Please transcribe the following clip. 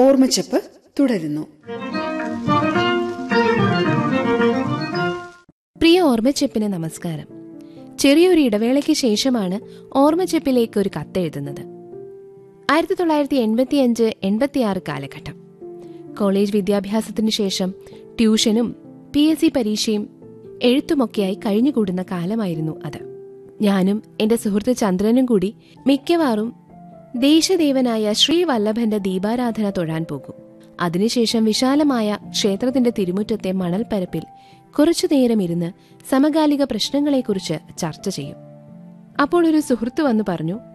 ഓർമ്മച്ചപ്പ് തുടരുന്നു പ്രിയ ഓർമ്മച്ചെപ്പിന് നമസ്കാരം ചെറിയൊരു ഇടവേളയ്ക്ക് ശേഷമാണ് ഓർമ്മച്ചെപ്പിലേക്ക് ഒരു കത്തെഴുതുന്നത് ആയിരത്തി തൊള്ളായിരത്തി എൺപത്തിയഞ്ച് എൺപത്തിയാറ് കാലഘട്ടം കോളേജ് വിദ്യാഭ്യാസത്തിനു ശേഷം ട്യൂഷനും പി എസ് സി പരീക്ഷയും എഴുത്തുമൊക്കെയായി കഴിഞ്ഞുകൂടുന്ന കാലമായിരുന്നു അത് ഞാനും എന്റെ സുഹൃത്ത് ചന്ദ്രനും കൂടി മിക്കവാറും ദേശദേവനായ ശ്രീവല്ലഭന്റെ ദീപാരാധന തൊഴാൻ പോകും അതിനുശേഷം വിശാലമായ ക്ഷേത്രത്തിന്റെ തിരുമുറ്റത്തെ മണൽപ്പരപ്പിൽ കുറച്ചു നേരം ഇരുന്ന് സമകാലിക പ്രശ്നങ്ങളെക്കുറിച്ച് ചർച്ച ചെയ്യും അപ്പോൾ ഒരു സുഹൃത്ത് വന്നു പറഞ്ഞു